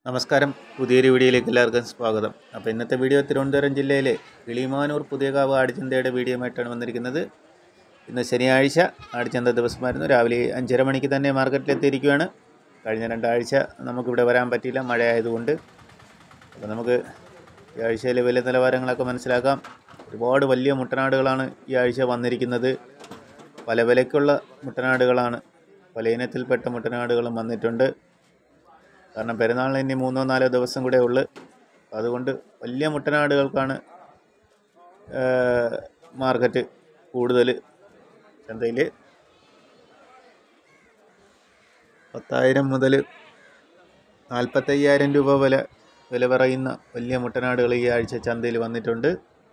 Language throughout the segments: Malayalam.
നമസ്കാരം പുതിയൊരു വീഡിയോയിലേക്ക് എല്ലാവർക്കും സ്വാഗതം അപ്പോൾ ഇന്നത്തെ വീഡിയോ തിരുവനന്തപുരം ജില്ലയിലെ കിളിമാനൂർ പുതിയകാവ് ആടിച്ചന്തയുടെ വീഡിയോയുമായിട്ടാണ് വന്നിരിക്കുന്നത് ഇന്ന് ശനിയാഴ്ച ആടിച്ചന്ത ദിവസമായിരുന്നു രാവിലെ അഞ്ചര മണിക്ക് തന്നെ മാർക്കറ്റിലെത്തിയിരിക്കുകയാണ് കഴിഞ്ഞ രണ്ടാഴ്ച നമുക്കിവിടെ വരാൻ പറ്റിയില്ല മഴയായതുകൊണ്ട് അപ്പോൾ നമുക്ക് ഈ ആഴ്ചയിലെ വില നിലവാരങ്ങളൊക്കെ മനസ്സിലാക്കാം ഒരുപാട് വലിയ മുട്ടനാടുകളാണ് ഈ ആഴ്ച വന്നിരിക്കുന്നത് പല വിലയ്ക്കുള്ള മുട്ടനാടുകളാണ് പല ഇനത്തിൽപ്പെട്ട മുട്ടനാടുകളും വന്നിട്ടുണ്ട് കാരണം പെരുന്നാളിന് ഇനി മൂന്നോ നാലോ ദിവസം കൂടെ ഉള്ളു അതുകൊണ്ട് വലിയ മുട്ടനാടുകൾക്കാണ് മാർക്കറ്റ് കൂടുതൽ ചന്തയിൽ പത്തായിരം മുതൽ നാൽപ്പത്തയ്യായിരം രൂപ വില വില പറയുന്ന വലിയ മുട്ടനാടുകൾ ഈ ആഴ്ച ചന്തയിൽ വന്നിട്ടുണ്ട്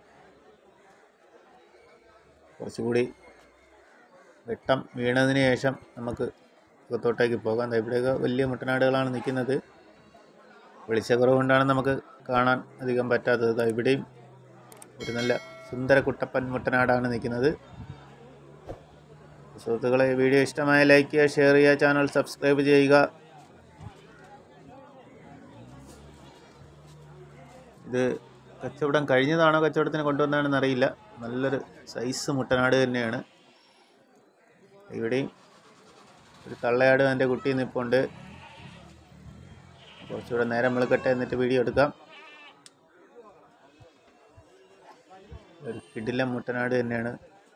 കുറച്ചുകൂടി വെട്ടം വീണതിന് ശേഷം നമുക്ക് അകത്തോട്ടേക്ക് പോകാം ദാ ഇവിടെയൊക്കെ വലിയ മുട്ടനാടുകളാണ് നിൽക്കുന്നത് വെളിച്ചക്കുറവ് കൊണ്ടാണ് നമുക്ക് കാണാൻ അധികം പറ്റാത്തത് ദാ ഇവിടെയും ഒരു നല്ല സുന്ദര കുട്ടപ്പൻ മുട്ടനാടാണ് നിൽക്കുന്നത് സുഹൃത്തുക്കളെ വീഡിയോ ഇഷ്ടമായ ലൈക്ക് ചെയ്യുക ഷെയർ ചെയ്യുക ചാനൽ സബ്സ്ക്രൈബ് ചെയ്യുക ഇത് കച്ചവടം കഴിഞ്ഞതാണോ കച്ചവടത്തിന് കൊണ്ടുവന്നതാണെന്ന് അറിയില്ല നല്ലൊരു സൈസ് മുട്ടനാട് തന്നെയാണ് ഇവിടെയും ഒരു തള്ളയാട് എൻ്റെ കുട്ടി നിൽപ്പുണ്ട് കുറച്ചുകൂടെ നേരം വെളുക്കട്ടെ എന്നിട്ട് വീഡിയോ എടുക്കാം ഒരു കിടിലം മുട്ടനാട് തന്നെയാണ്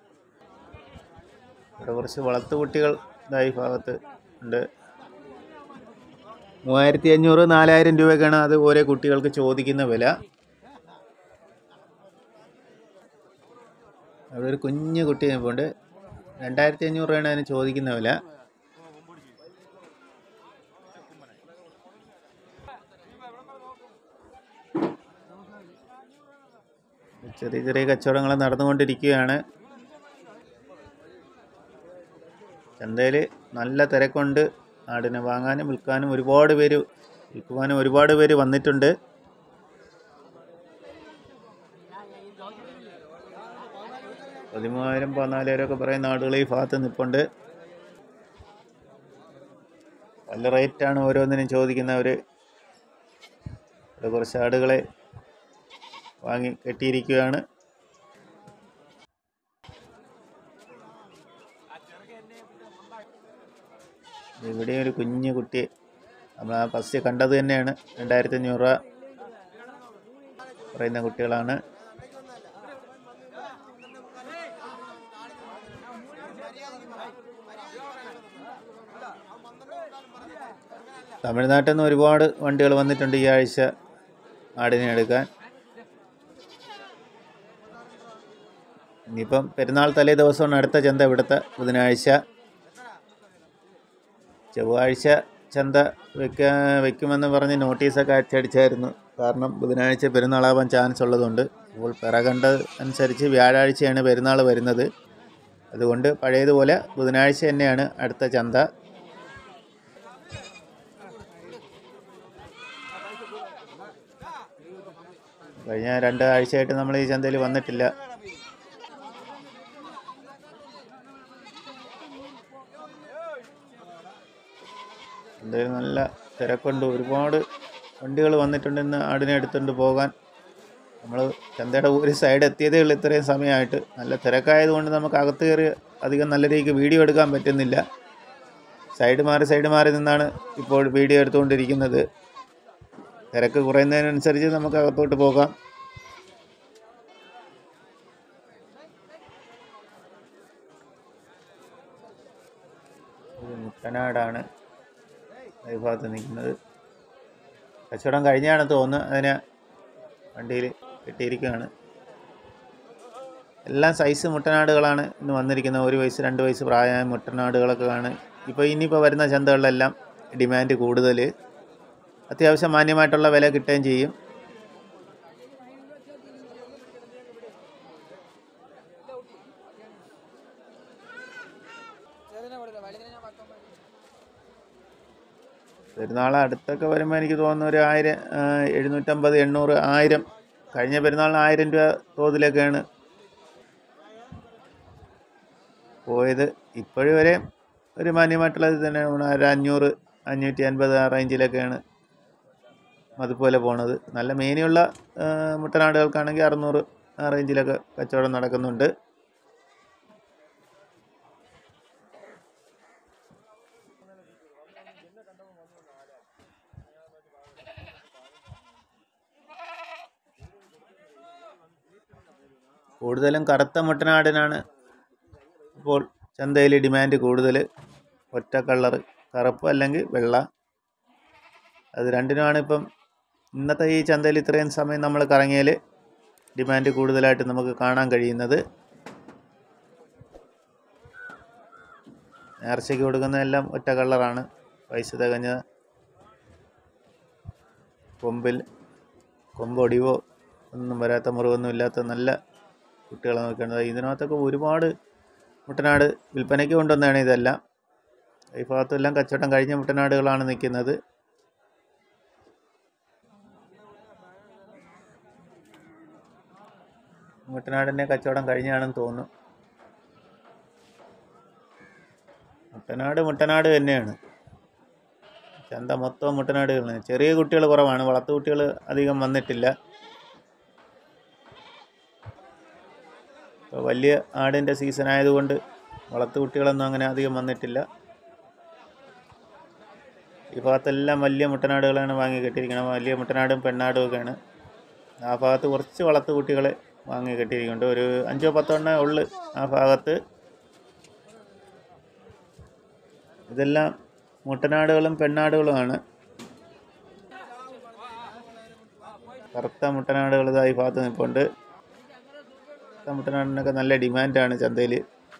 ഇവിടെ കുറച്ച് വളർത്തു കുട്ടികൾ ഇതായി ഭാഗത്ത് ഉണ്ട് മൂവായിരത്തി അഞ്ഞൂറ് നാലായിരം രൂപയൊക്കെയാണ് അത് ഓരോ കുട്ടികൾക്ക് ചോദിക്കുന്ന വില അവിടെ ഒരു കുഞ്ഞു കുട്ടി നിൽപ്പുണ്ട് രണ്ടായിരത്തി അഞ്ഞൂറ് രൂപയാണ് അതിന് ചോദിക്കുന്ന വില ചെറിയ ചെറിയ കച്ചവടങ്ങൾ നടന്നുകൊണ്ടിരിക്കുകയാണ് ചന്തയിൽ നല്ല തിരക്കുണ്ട് ആടിനെ വാങ്ങാനും വിൽക്കാനും ഒരുപാട് പേര് വിൽക്കുവാനും ഒരുപാട് പേര് വന്നിട്ടുണ്ട് പതിമൂവായിരം പതിനാലായിരം ഒക്കെ പറയുന്ന ആളുകൾ ഈ ഭാഗത്ത് നിൽപ്പുണ്ട് നല്ല റേറ്റാണ് ഓരോന്നിനും ചോദിക്കുന്നവർ ഇവിടെ കുറച്ച് ആടുകളെ വാങ്ങി കെട്ടിയിരിക്കുകയാണ് ഇവിടെ ഒരു കുഞ്ഞു കുട്ടി നമ്മൾ ആ ഫസ്റ്റ് കണ്ടത് തന്നെയാണ് രണ്ടായിരത്തി അഞ്ഞൂറ് രൂപ പറയുന്ന കുട്ടികളാണ് തമിഴ്നാട്ടിൽ നിന്ന് ഒരുപാട് വണ്ടികൾ വന്നിട്ടുണ്ട് ഈ ആഴ്ച ആടിനെ എടുക്കാൻ ഇനിയിപ്പം പെരുന്നാൾ തലേ ദിവസമാണ് അടുത്ത ചന്ത ഇവിടുത്തെ ബുധനാഴ്ച ചൊവ്വാഴ്ച ചന്ത വെക്കാൻ വെക്കുമെന്ന് പറഞ്ഞ് നോട്ടീസൊക്കെ അച്ചടിച്ചായിരുന്നു കാരണം ബുധനാഴ്ച പെരുന്നാളാവാൻ ചാൻസ് ഉള്ളതുകൊണ്ട് അപ്പോൾ പിറകണ്ട അനുസരിച്ച് വ്യാഴാഴ്ചയാണ് പെരുന്നാൾ വരുന്നത് അതുകൊണ്ട് പഴയതുപോലെ ബുധനാഴ്ച തന്നെയാണ് അടുത്ത ചന്ത കഴിഞ്ഞ രണ്ട് ആഴ്ചയായിട്ട് നമ്മൾ ഈ ചന്തയിൽ വന്നിട്ടില്ല എന്തായാലും നല്ല തിരക്കുണ്ട് ഒരുപാട് വണ്ടികൾ വന്നിട്ടുണ്ട് ഇന്ന് ആടിനെ എടുത്തുകൊണ്ട് പോകാൻ നമ്മൾ ചന്തയുടെ ഒരു സൈഡ് എത്തിയതേ ഉള്ളൂ ഇത്രയും സമയമായിട്ട് നല്ല തിരക്കായതുകൊണ്ട് നമുക്ക് അകത്ത് കയറി അധികം നല്ല രീതിക്ക് വീഡിയോ എടുക്കാൻ പറ്റുന്നില്ല സൈഡ് മാറി സൈഡ് മാറി നിന്നാണ് ഇപ്പോൾ വീഡിയോ എടുത്തുകൊണ്ടിരിക്കുന്നത് തിരക്ക് കുറയുന്നതിനനുസരിച്ച് നമുക്ക് അകത്തോട്ട് പോകാം മുട്ടനാടാണ് ഈ ഭാഗത്ത് നിൽക്കുന്നത് കച്ചവടം കഴിഞ്ഞാണ് തോന്നുന്നത് അതിനെ വണ്ടിയിൽ കെട്ടിയിരിക്കുകയാണ് എല്ലാം സൈസ് മുട്ടനാടുകളാണ് ഇന്ന് വന്നിരിക്കുന്നത് ഒരു വയസ്സ് രണ്ട് വയസ്സ് പ്രായമായ മുട്ടനാടുകളൊക്കെ ആണ് ഇപ്പോൾ ഇനിയിപ്പോൾ വരുന്ന ചന്തകളിലെല്ലാം ഡിമാൻഡ് കൂടുതൽ അത്യാവശ്യം മാന്യമായിട്ടുള്ള വില കിട്ടുകയും ചെയ്യും പെരുന്നാൾ അടുത്തൊക്കെ വരുമ്പോൾ എനിക്ക് തോന്നുന്നു ഒരു ആയിരം എഴുന്നൂറ്റമ്പത് എണ്ണൂറ് ആയിരം കഴിഞ്ഞ പെരുന്നാളിന് ആയിരം രൂപ തോതിലൊക്കെയാണ് പോയത് ഇപ്പോഴും വരെ ഒരു മാന്യമായിട്ടുള്ളത് തന്നെയാണ് ഒരു അഞ്ഞൂറ് അഞ്ഞൂറ്റി അൻപത് ആ റേഞ്ചിലൊക്കെയാണ് അതുപോലെ പോണത് നല്ല മേനിയുള്ള ആ, മുട്ടനാടുകൾക്കാണെങ്കിൽ അറുന്നൂറ് ആ റേഞ്ചിലൊക്കെ കച്ചവടം നടക്കുന്നുണ്ട് കൂടുതലും കറുത്ത മുട്ടനാടിനാണ് ഇപ്പോൾ ചന്തയിൽ ഡിമാൻഡ് കൂടുതൽ ഒറ്റ കളറ് കറുപ്പ് അല്ലെങ്കിൽ വെള്ള അത് രണ്ടിനുമാണ് ഇപ്പം ഇന്നത്തെ ഈ ചന്തയിൽ ഇത്രയും സമയം നമ്മൾ കറങ്ങിയാൽ ഡിമാൻഡ് കൂടുതലായിട്ട് നമുക്ക് കാണാൻ കഴിയുന്നത് നേർച്ചയ്ക്ക് കൊടുക്കുന്നതെല്ലാം ഒറ്റ കളറാണ് പൈസ തികഞ്ഞ കൊമ്പിൽ കൊമ്പൊടിവോ ഒന്നും വരാത്ത മുറിവൊന്നും ഇല്ലാത്ത നല്ല കുട്ടികളെ നോക്കേണ്ടത് ഇതിനകത്തൊക്കെ ഒരുപാട് മുട്ടനാട് വിൽപ്പനയ്ക്ക് കൊണ്ടുവന്നതാണ് ഇതെല്ലാം ഈ ഭാഗത്തെല്ലാം കച്ചവടം കഴിഞ്ഞ മുട്ടനാടുകളാണ് നിൽക്കുന്നത് മുട്ടനാടിൻ്റെ കച്ചവടം കഴിഞ്ഞാണെന്ന് തോന്നുന്നു മുട്ടനാട് മുട്ടനാട് തന്നെയാണ് ചന്ത മൊത്തം മുട്ടനാടുകളാണ് ചെറിയ കുട്ടികൾ കുറവാണ് വളർത്തു കുട്ടികൾ അധികം വന്നിട്ടില്ല ഇപ്പോൾ വലിയ ആടിൻ്റെ സീസൺ ആയതുകൊണ്ട് വളർത്തു കുട്ടികളൊന്നും അങ്ങനെ അധികം വന്നിട്ടില്ല ഈ ഭാഗത്തെല്ലാം വലിയ മുട്ടനാടുകളാണ് വാങ്ങി കെട്ടിയിരിക്കുന്നത് വലിയ മുട്ടനാടും പെണ്ണാടും ഒക്കെയാണ് ആ ഭാഗത്ത് കുറച്ച് വളർത്തു കുട്ടികളെ വാങ്ങി കെട്ടിയിരിക്കുന്നുണ്ട് ഒരു അഞ്ചോ പത്തോ എണ്ണേ ഉള്ളു ആ ഭാഗത്ത് ഇതെല്ലാം മുട്ടനാടുകളും പെണ്ണാടുകളുമാണ് കറുത്ത മുട്ടനാടുകൾ ഇതാ ഈ ഭാഗത്ത് നിൽപ്പുണ്ട് കറുത്ത മുട്ടനാടിനൊക്കെ നല്ല ഡിമാൻഡാണ് ചന്തയിൽ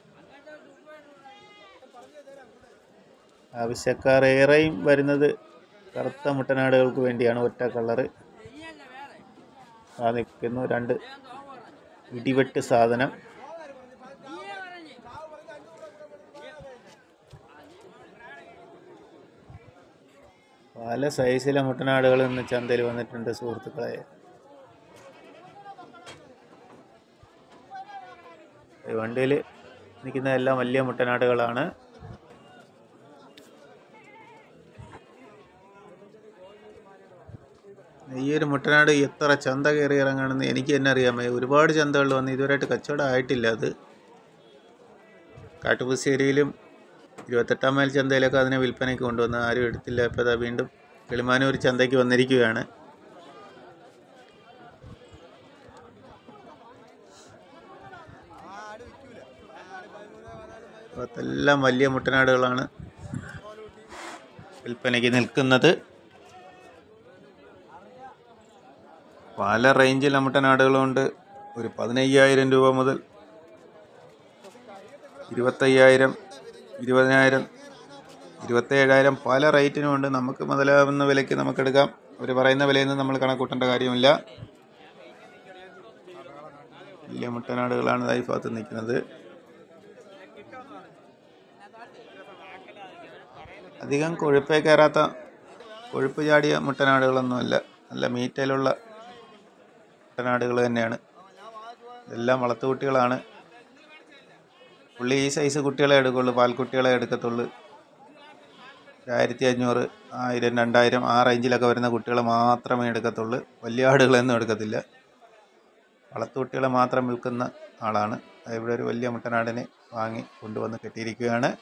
ആവശ്യക്കാർ ഏറെയും വരുന്നത് കറുത്ത മുട്ടനാടുകൾക്ക് വേണ്ടിയാണ് ഒറ്റ കളറ് ആ നിൽക്കുന്നു രണ്ട് ഇടിവെട്ട് സാധനം പല സൈസിലെ മുട്ടനാടുകൾ ഇന്ന് ചന്തയിൽ വന്നിട്ടുണ്ട് സുഹൃത്തുക്കളെ ഈ വണ്ടിയിൽ നിൽക്കുന്നതെല്ലാം വലിയ മുട്ടനാടുകളാണ് ഈ ഒരു മുട്ടനാട് എത്ര ചന്ത കയറി ഇറങ്ങണമെന്ന് എനിക്ക് തന്നെ അറിയാൻ വയ്യ ഒരുപാട് ചന്തകൾ വന്ന് ഇതുവരെയായിട്ട് കച്ചവടം ആയിട്ടില്ല അത് കാട്ടുപുശ്ശേരിയിലും ഇരുപത്തെട്ടാം മൈൽ ചന്തയിലൊക്കെ അതിനെ വിൽപ്പനയ്ക്ക് കൊണ്ടുവന്ന് ആരും എടുത്തില്ല ഇപ്പോൾ അതാ വീണ്ടും കിളിമാനൂർ ചന്തയ്ക്ക് വന്നിരിക്കുകയാണ് അതെല്ലാം വലിയ മുട്ടനാടുകളാണ് വിൽപ്പനയ്ക്ക് നിൽക്കുന്നത് പല റേഞ്ചിൽ മുട്ടനാടുകളുണ്ട് ഒരു പതിനയ്യായിരം രൂപ മുതൽ ഇരുപത്തയ്യായിരം ഇരുപതിനായിരം ഇരുപത്തേഴായിരം പല റേറ്റിനും ഉണ്ട് നമുക്ക് മുതലാവുന്ന വിലയ്ക്ക് നമുക്കെടുക്കാം അവർ പറയുന്ന വിലയിൽ നിന്ന് നമ്മൾ കണക്കൂട്ടേണ്ട കാര്യമില്ല വലിയ മുട്ടനാടുകളാണ് ഇതായി ഭാഗത്ത് നിൽക്കുന്നത് അധികം കൊഴുപ്പേ കയറാത്ത കൊഴുപ്പ് ചാടിയ മുട്ടനാടുകളൊന്നുമല്ല നല്ല മീറ്റയിലുള്ള കുട്ടനാടുകൾ തന്നെയാണ് ഇതെല്ലാം വളർത്തുകുട്ടികളാണ് പുള്ളി ഈ സൈസ് കുട്ടികളെ എടുക്കുള്ളൂ പാൽക്കുട്ടികളെ എടുക്കത്തുള്ളൂ ആയിരത്തി അഞ്ഞൂറ് ആയിരം രണ്ടായിരം ആ റേഞ്ചിലൊക്കെ വരുന്ന കുട്ടികളെ മാത്രമേ എടുക്കത്തുള്ളൂ വലിയ ആടുകളൊന്നും എടുക്കത്തില്ല വളർത്തുകുട്ടികളെ മാത്രം വിൽക്കുന്ന ആളാണ് ഇവിടെ ഒരു വലിയ മുട്ടനാടിനെ വാങ്ങി കൊണ്ടുവന്ന് കെട്ടിയിരിക്കുകയാണ്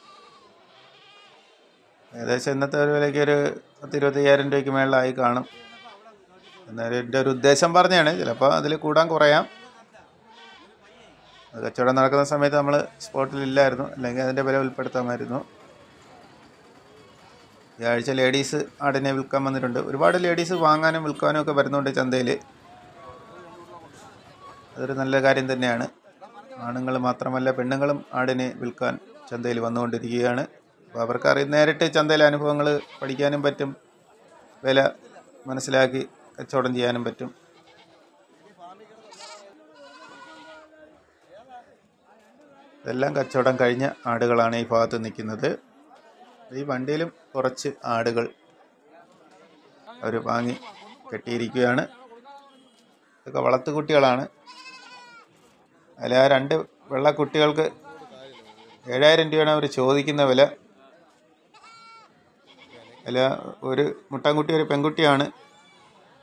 ഏകദേശം ഇന്നത്തെ ഒരു വിലയ്ക്ക് ഒരു പത്ത് ഇരുപത്തയ്യായിരം രൂപയ്ക്ക് മേളിലായി കാണും എന്നാലും എൻ്റെ ഒരു ഉദ്ദേശം പറഞ്ഞാണ് ചിലപ്പോൾ അതിൽ കൂടാൻ കുറയാം അത് കച്ചവടം നടക്കുന്ന സമയത്ത് നമ്മൾ സ്പോട്ടിലില്ലായിരുന്നു അല്ലെങ്കിൽ അതിൻ്റെ വില ഉൾപ്പെടുത്താമായിരുന്നു ഈ ആഴ്ച ലേഡീസ് ആടിനെ വിൽക്കാൻ വന്നിട്ടുണ്ട് ഒരുപാട് ലേഡീസ് വാങ്ങാനും വിൽക്കാനും ഒക്കെ വരുന്നുണ്ട് ചന്തയിൽ അതൊരു നല്ല കാര്യം തന്നെയാണ് ആണുങ്ങൾ മാത്രമല്ല പെണ്ണുങ്ങളും ആടിനെ വിൽക്കാൻ ചന്തയിൽ വന്നുകൊണ്ടിരിക്കുകയാണ് അപ്പോൾ അവർക്ക് അറിയ നേരിട്ട് ചന്തയിലെ അനുഭവങ്ങൾ പഠിക്കാനും പറ്റും വില മനസ്സിലാക്കി കച്ചവടം ചെയ്യാനും പറ്റും ഇതെല്ലാം കച്ചവടം കഴിഞ്ഞ ആടുകളാണ് ഈ ഭാഗത്ത് നിൽക്കുന്നത് ഈ വണ്ടിയിലും കുറച്ച് ആടുകൾ അവർ വാങ്ങി കെട്ടിയിരിക്കുകയാണ് ഇതൊക്കെ വളർത്തുകുട്ടികളാണ് അതിൽ ആ രണ്ട് വെള്ളക്കുട്ടികൾക്ക് ഏഴായിരം രൂപയാണ് അവർ ചോദിക്കുന്ന വില അതിൽ ഒരു മുട്ടൻകുട്ടി ഒരു പെൺകുട്ടിയാണ്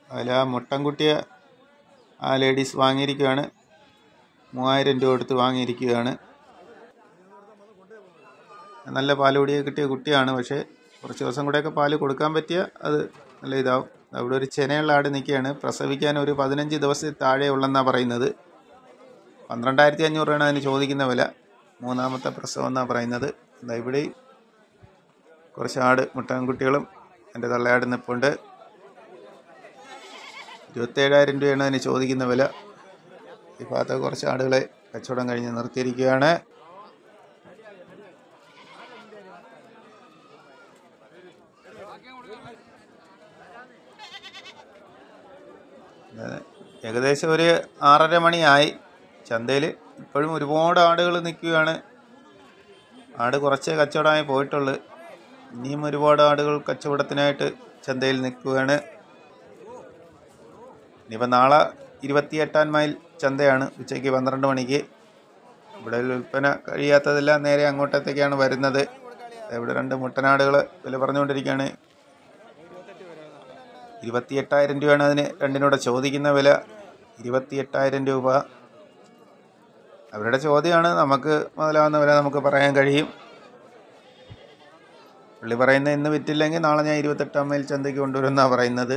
അതിൽ ആ മുട്ടൻകുട്ടിയെ ആ ലേഡീസ് വാങ്ങിയിരിക്കുകയാണ് മൂവായിരം രൂപ കൊടുത്ത് വാങ്ങിയിരിക്കുകയാണ് നല്ല പാലുകൂടിയെ കിട്ടിയ കുട്ടിയാണ് പക്ഷേ കുറച്ച് ദിവസം കൂടെയൊക്കെ പാല് കൊടുക്കാൻ പറ്റിയ അത് നല്ല ഇതാവും അവിടെ ഒരു ചെനയുള്ള ആട് നിൽക്കുകയാണ് പ്രസവിക്കാൻ ഒരു പതിനഞ്ച് ദിവസത്തിൽ താഴെ ഉള്ളെന്നാണ് പറയുന്നത് പന്ത്രണ്ടായിരത്തി അഞ്ഞൂറ് രൂപയാണ് അതിന് ചോദിക്കുന്ന വില മൂന്നാമത്തെ പ്രസവം എന്നാണ് പറയുന്നത് എന്താ ഇവിടെ കുറച്ച് ആട് മുട്ടൻകുട്ടികളും എൻ്റെ തള്ളയാട് നിൽപ്പുണ്ട് ഇരുപത്തേഴായിരം രൂപയാണ് അതിന് ചോദിക്കുന്ന വില ഈ ഭാഗത്ത് കുറച്ച് ആടുകളെ കച്ചവടം കഴിഞ്ഞ് നിർത്തിയിരിക്കുകയാണ് അതെ. ഏകദേശം ഒരു ആറര മണിയായി ചന്തയിൽ ഇപ്പോഴും ഒരുപാട് ആടുകൾ നിൽക്കുകയാണ് ആട് കുറച്ചേ കച്ചവടമായി പോയിട്ടുള്ളൂ ഇനിയും ഒരുപാട് ആടുകൾ കച്ചവടത്തിനായിട്ട് ചന്തയിൽ നിൽക്കുകയാണ് ഇനിയിപ്പോൾ നാളെ ഇരുപത്തിയെട്ടാം മൈൽ ചന്തയാണ് ഉച്ചയ്ക്ക് പന്ത്രണ്ട് മണിക്ക് ഇവിടെ വിൽപ്പന കഴിയാത്തതെല്ലാം നേരെ അങ്ങോട്ടത്തേക്കാണ് വരുന്നത് ഇവിടെ രണ്ട് മുട്ടനാടുകൾ വില പറഞ്ഞുകൊണ്ടിരിക്കുകയാണ് ഇരുപത്തിയെട്ടായിരം രൂപയാണ് അതിന് രണ്ടിനൂടെ ചോദിക്കുന്ന വില ഇരുപത്തിയെട്ടായിരം രൂപ അവരുടെ ചോദ്യമാണ് നമുക്ക് മുതലാവുന്ന വില നമുക്ക് പറയാൻ കഴിയും പുള്ളി പറയുന്നത് ഇന്ന് വിറ്റില്ലെങ്കിൽ നാളെ ഞാൻ ഇരുപത്തെട്ടാം മൈൽ ചന്തയ്ക്ക് കൊണ്ടുവരുമെന്നാണ് പറയുന്നത്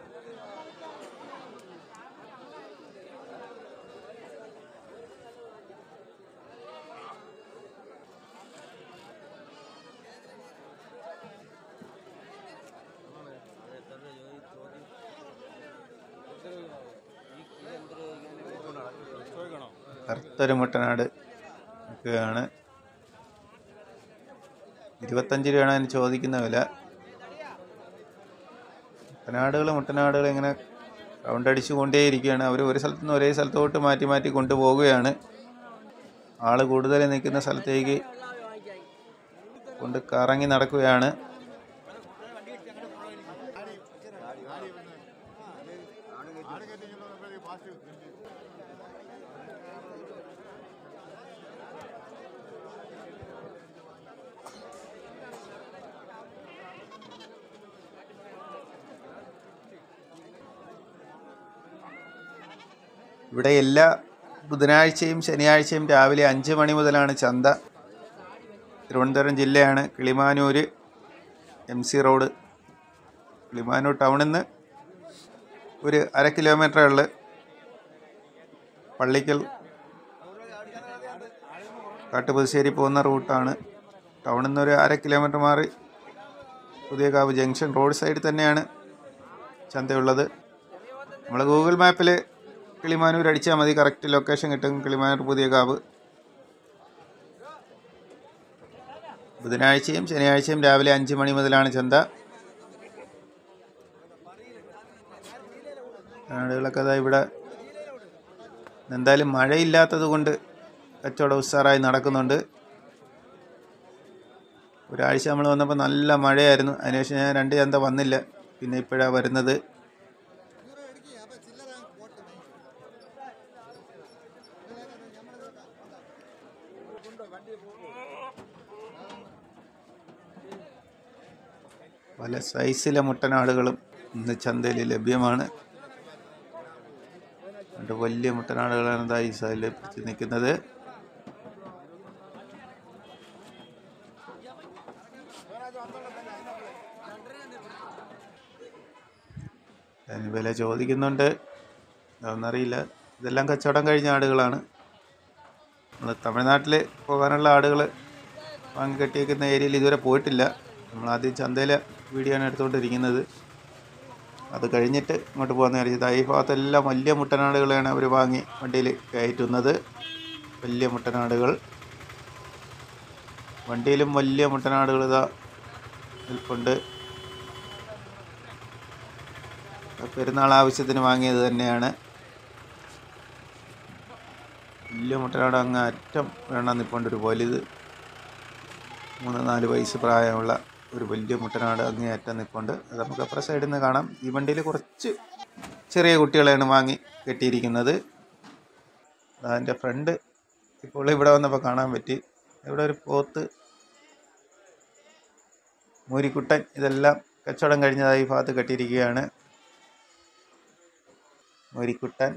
കറുത്തൊരു മുട്ടനാട് നിൽക്കുകയാണ് ഇരുപത്തഞ്ച് രൂപയാണ് അതിന് ചോദിക്കുന്ന വില മുട്ടനാടുകൾ മുട്ടനാടുകൾ ഇങ്ങനെ റൗണ്ട് അടിച്ചു കൊണ്ടേയിരിക്കുകയാണ് അവർ ഒരു സ്ഥലത്തു നിന്ന് ഒരേ സ്ഥലത്തോട്ട് മാറ്റി മാറ്റി കൊണ്ടുപോവുകയാണ് ആൾ കൂടുതൽ നിൽക്കുന്ന സ്ഥലത്തേക്ക് കൊണ്ട് കറങ്ങി നടക്കുകയാണ് ഇവിടെ എല്ലാ ബുധനാഴ്ചയും ശനിയാഴ്ചയും രാവിലെ അഞ്ച് മണി മുതലാണ് ചന്ത തിരുവനന്തപുരം ജില്ലയാണ് Kilimanoor M C road Kilimanoor ടൗണിൽ നിന്ന് ഒരു അര കിലോമീറ്ററേ ഉള്ളു പള്ളിക്കൽ കാട്ടുപുതുശ്ശേരി പോകുന്ന റൂട്ടാണ് ടൗണിൽ നിന്ന് ഒരു അര കിലോമീറ്റർ മാറി പുതിയകാവ് ജംഗ്ഷൻ റോഡ് സൈഡിൽ തന്നെയാണ് ചന്തയുള്ളത് നമ്മൾ ഗൂഗിൾ മാപ്പിൽ കിളിമാനൂർ അടിച്ചാൽ മതി കറക്റ്റ് ലൊക്കേഷൻ കിട്ടും കിളിമാനൂർ പുതിയകാവ് ബുധനാഴ്ചയും ശനിയാഴ്ചയും രാവിലെ അഞ്ച് മണി മുതലാണ് ചന്ത ആടുകളൊക്കെ അതാ ഇവിടെ എന്തായാലും മഴയില്ലാത്തത് കൊണ്ട് കച്ചവടം ഉഷാറായി നടക്കുന്നുണ്ട് ഒരാഴ്ച നമ്മൾ വന്നപ്പോൾ നല്ല മഴയായിരുന്നു അതിനുശേഷം ഞാൻ രണ്ട് ചന്ത വന്നില്ല പിന്നെ ഇപ്പോഴാണ് വരുന്നത് പല സൈസിലെ മുട്ടനാടുകളും ഇന്ന് ചന്തയിൽ ലഭ്യമാണ് രണ്ട് വലിയ മുട്ടനാടുകളാണ് ഇതാ ഈ സൈഡിൽ പിടിച്ച് നിൽക്കുന്നത് അതിന് വില ചോദിക്കുന്നുണ്ട് അതൊന്നറിയില്ല ഇതെല്ലാം കച്ചവടം കഴിഞ്ഞ ആടുകളാണ് നമ്മൾ തമിഴ്നാട്ടിൽ പോകാനുള്ള ആടുകൾ വാങ്ങി കെട്ടിയേക്കുന്ന ഏരിയയിൽ ഇതുവരെ പോയിട്ടില്ല നമ്മൾ ആദ്യം ചന്തയിലെ വീഡിയോ ആണ് എടുത്തുകൊണ്ടിരിക്കുന്നത് അത് കഴിഞ്ഞിട്ട് ഇങ്ങോട്ട് പോകാമെന്ന് വിചാരിച്ചത് ഈ ഭാഗത്തെല്ലാം വലിയ മുട്ടനാടുകളെയാണ് അവർ വാങ്ങി വണ്ടിയിൽ കയറ്റുന്നത് വലിയ മുട്ടനാടുകൾ വണ്ടിയിലും വലിയ മുട്ടനാടുകൾ ഇതാ നിൽപ്പുണ്ട് പെരുന്നാൾ ആവശ്യത്തിന് വാങ്ങിയത് തന്നെയാണ് വലിയ മുട്ടനാട് അങ്ങ് അറ്റം വേണം നിൽപ്പുണ്ട് ഒരു വലുത് മൂന്ന് നാല് വയസ്സ് പ്രായമുള്ള ഒരു വലിയ മുട്ടനാട് അങ്ങേ അറ്റം നിൽപ്പുണ്ട് അത് നമുക്ക് അപ്പുറ സൈഡിൽ നിന്ന് കാണാം ഈ വണ്ടിയിൽ കുറച്ച് ചെറിയ കുട്ടികളെയാണ് വാങ്ങി കെട്ടിയിരിക്കുന്നത് അതിൻ്റെ ഫ്രണ്ട് ഇപ്പോൾ ഇവിടെ വന്നപ്പോൾ കാണാൻ പറ്റി ഇവിടെ ഒരു പോത്ത് മൂരിക്കുട്ടൻ ഇതെല്ലാം കച്ചവടം കഴിഞ്ഞതായി ഈ ഭാഗത്ത് കെട്ടിയിരിക്കുകയാണ് മോരിക്കുട്ടൻ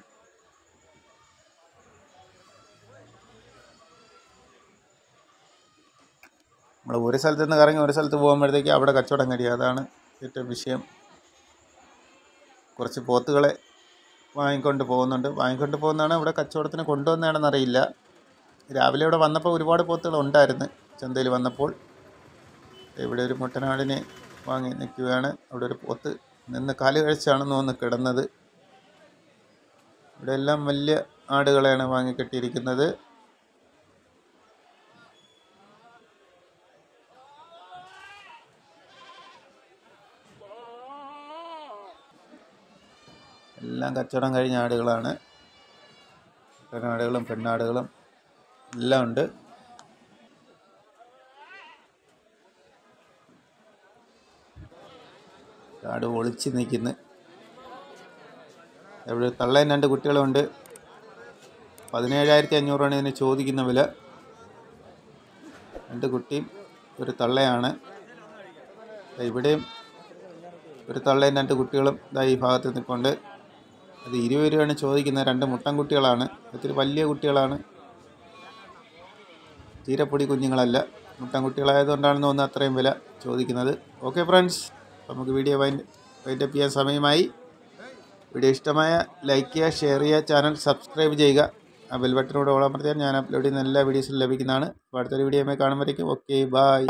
നമ്മൾ ഒരു സ്ഥലത്ത് നിന്ന് കറങ്ങി ഒരു സ്ഥലത്ത് പോകുമ്പോഴത്തേക്ക് അവിടെ കച്ചവടം കഴിയും അതാണ് ഏറ്റവും വിഷയം കുറച്ച് പോത്തുകളെ വാങ്ങിക്കൊണ്ട് പോകുന്നുണ്ട് വാങ്ങിക്കൊണ്ട് പോകുന്നതാണ് ഇവിടെ കച്ചവടത്തിന് കൊണ്ടുവന്നതാണെന്ന് അറിയില്ല രാവിലെ ഇവിടെ വന്നപ്പോൾ ഒരുപാട് പോത്തുകൾ ഉണ്ടായിരുന്നു ചന്തയിൽ വന്നപ്പോൾ ഇവിടെ ഒരു മുട്ടനാടിനെ വാങ്ങി നിൽക്കുകയാണ് അവിടെ ഒരു പോത്ത് നിന്ന് കാല് കഴിച്ചാണെന്ന് തോന്നുന്നു കിടന്നത് ഇവിടെ എല്ലാം വലിയ ആടുകളെയാണ് വാങ്ങിക്കെട്ടിയിരിക്കുന്നത് എല്ലാം കച്ചവടം കഴിഞ്ഞ ആടുകളാണ് പെണ്ണാടുകളും പെണ്ണാടുകളും എല്ലാം ഉണ്ട് ആട് ഒളിച്ച് നിൽക്കുന്നു ഇവിടെ തള്ളയും രണ്ട് കുട്ടികളുമുണ്ട് പതിനേഴായിരത്തി അഞ്ഞൂറാണ് ഇതിന് ചോദിക്കുന്ന വില രണ്ട് കുട്ടിയും ഒരു തള്ളയാണ് ദാ ഇവിടെയും ഒരു തള്ളയും രണ്ട് കുട്ടികളും ഇതാ ഈ ഭാഗത്ത് നിൽപ്പുണ്ട് അത് ഇരുപത് രൂപയാണ് ചോദിക്കുന്നത് രണ്ട് മുട്ടൻ കുട്ടികളാണ് ഒത്തിരി വലിയ കുട്ടികളാണ് തീരെപ്പൊടി കുഞ്ഞുങ്ങളല്ല മുട്ടൻ കുട്ടികളായതുകൊണ്ടാണെന്ന് തോന്നുന്നു അത്രയും വില ചോദിക്കുന്നത് ഓക്കെ ഫ്രണ്ട്സ് നമുക്ക് വീഡിയോ വൈൻഡ് വൈൻഡപ്പ് ചെയ്യാൻ സമയമായി വീഡിയോ ഇഷ്ടമായ ലൈക്ക് ചെയ്യുക ഷെയർ ചെയ്യുക ചാനൽ സബ്സ്ക്രൈബ് ചെയ്യുക ആ ബെൽ ബട്ടനോട് ഓളാമർത്തിയാൽ ഞാൻ അപ്ലോഡ് ചെയ്യുന്ന എല്ലാ വീഡിയോസും ലഭിക്കുന്നതാണ് അപ്പോൾ അടുത്തൊരു വീഡിയോയുമായി കാണുമ്പോഴേക്കും ഓക്കെ ബായ്